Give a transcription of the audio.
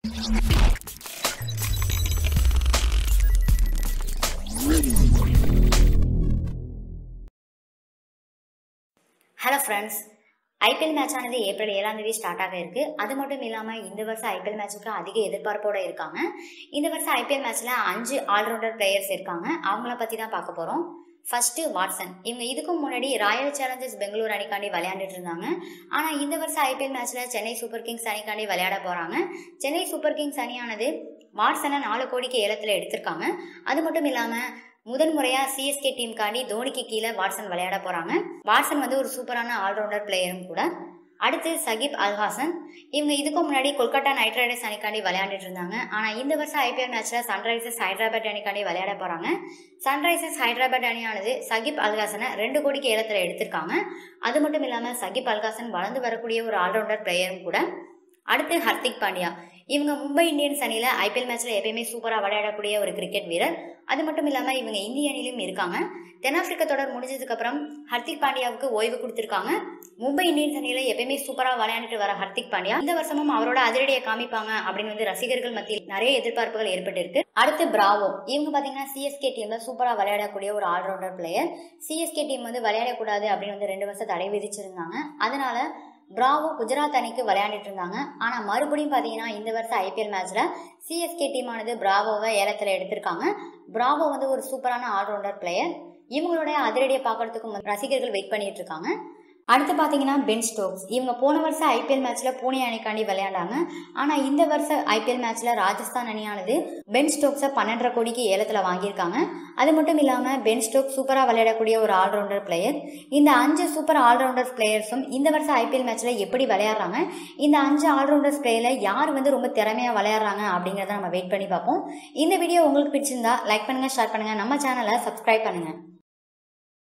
hello friends IPL match ஆனது April ஏழாம் தேதி ஸ்டார்ட் ஆக இருக்கு அது மட்டும் இல்லாமல் இந்த வருஷம் ஐபிஎல் மேட்சுக்கு அதிக எதிர்பார்ப்போட இருக்காங்க இந்த வருஷம் ஐபிஎல் மேட்ச்ல அஞ்சு ஆல்ரவுண்டர் பிளேயர்ஸ் இருக்காங்க அவங்கள பற்றி தான் பார்க்க போகிறோம் ஃபர்ஸ்ட் வாட்சன் இவங்க இதுக்கு முன்னாடி ராயல் சேலஞ்சர்ஸ் பெங்களூர் அணிக்காண்டி விளையாண்டுட்டு இருந்தாங்க ஆனால் இந்த வருஷம் ஐபிஎல் மேட்ச்சில் சென்னை சூப்பர் கிங்ஸ் அணிக்காண்டி விளையாட போகிறாங்க சென்னை சூப்பர் கிங்ஸ் அணியானது வாட்சனை நாலு கோடிக்கு ஏலத்தில் எடுத்திருக்காங்க அது மட்டும் இல்லாமல் முதன் முறையாக சிஎஸ்கே டீமுக்காண்டி தோனிக்கு கீழே வாட்சன் விளையாட போகிறாங்க வாட்சன் வந்து ஒரு சூப்பரான ஆல்ரவுண்டர் பிளேயரும் கூட அடுத்து சகிப் அல்ஹாசன் இவங்க இதுக்கு முன்னாடி கொல்கத்தா நைட் ரைடர்ஸ் அணிக்காண்டி விளையாண்டுட்டு இருந்தாங்க ஆனால் இந்த வருஷம் ஐபிஎல் மேட்ச்சில் சன்ரைசர்ஸ் ஹைதராபாத் அணிக்காண்டி விளையாட போகிறாங்க சன்ரைசர்ஸ் ஹைதராபாத் அணியானது சகிப் அல்ஹாசனை ரெண்டு கோடிக்கு ஏலத்தில் எடுத்திருக்காங்க அது மட்டும் இல்லாமல் சகிப் அல்ஹாசன் வளர்ந்து வரக்கூடிய ஒரு ஆல்ரவுண்டர் பிளேயரும் கூட அடுத்து ஹர்திக் பாண்டியா இவங்க மும்பை இந்தியன்ஸ் அணியில் ஐபிஎல் மேட்ச்சில் எப்பயுமே சூப்பராக விளையாடக்கூடிய ஒரு கிரிக்கெட் வீரர் அது மட்டும் இல்லாமல் இவங்க இந்திய அணியிலும் இருக்காங்க தென்னாப்பிரிக்க தொடர் முடிஞ்சதுக்கப்புறம் ஹர்திக் பாண்டியாவுக்கு ஓய்வு கொடுத்துருக்காங்க மும்பை இந்தியன்ஸ் அணியில் எப்பயுமே சூப்பராக விளையாண்டுட்டு வர ஹர்திக் பாண்டியா இந்த வருஷமும் அவரோட அதிரடியை காமிப்பாங்க அப்படின்னு வந்து ரசிகர்கள் மத்தியில் நிறைய எதிர்பார்ப்புகள் ஏற்பட்டு இருக்கு அடுத்து பிராவோ இவங்க பார்த்தீங்கன்னா சிஎஸ்கே டீமில் சூப்பராக விளையாடக்கூடிய ஒரு ஆல்ரவுண்டர் பிளேயர் சிஎஸ்கே டீம் வந்து விளையாடக்கூடாது அப்படின்னு வந்து ரெண்டு வருஷம் தடை விதிச்சிருந்தாங்க அதனால பிராவோ குஜராத் அணிக்கு விளையாண்டுட்டு இருந்தாங்க ஆனால் மறுபடியும் பார்த்தீங்கன்னா இந்த வருஷம் ஐபிஎல் மேட்ச்சில் சிஎஸ்கே டீமானது பிராவோவை ஏலத்தில் எடுத்திருக்காங்க பிராவோ வந்து ஒரு சூப்பரான ஆல்ரவுண்டர் பிளேயர் இவங்களுடைய அதிரடியை பார்க்கறதுக்கும் ரசிகர்கள் வெயிட் பண்ணிட்டு இருக்காங்க அடுத்து பார்த்தீங்கன்னா பென் ஸ்டோக்ஸ் இவங்க போன வருஷம் ஐபிஎல் மேட்ச்சில் பூனே அணிக்காண்டி விளையாண்டாங்க ஆனால் இந்த வருஷம் ஐபிஎல் மேட்ச்சில் ராஜஸ்தான் அணியானது பென் ஸ்டோக்ஸை பன்னெண்டரை கோடிக்கு ஏலத்தில் வாங்கியிருக்காங்க அது மட்டும் இல்லாமல் பென் ஸ்டோக் சூப்பராக விளையாடக்கூடிய ஒரு ஆல்ரவுண்டர் பிளேயர் இந்த அஞ்சு சூப்பர் ஆல்ரவுண்டர் பிளேயர்ஸும் இந்த வருஷம் ஐபிஎல் மேட்ச்சில் எப்படி விளையாடுறாங்க இந்த அஞ்சு ஆல்ரவுண்டர்ஸ் பிளேயரில் யார் வந்து ரொம்ப திறமையாக விளையாடுறாங்க அப்படிங்கிறத நம்ம வெயிட் பண்ணி பார்ப்போம் இந்த வீடியோ உங்களுக்கு பிடிச்சிருந்தா லைக் பண்ணுங்கள் ஷேர் பண்ணுங்கள் நம்ம சேனலை சப்ஸ்கிரைப் பண்ணுங்கள்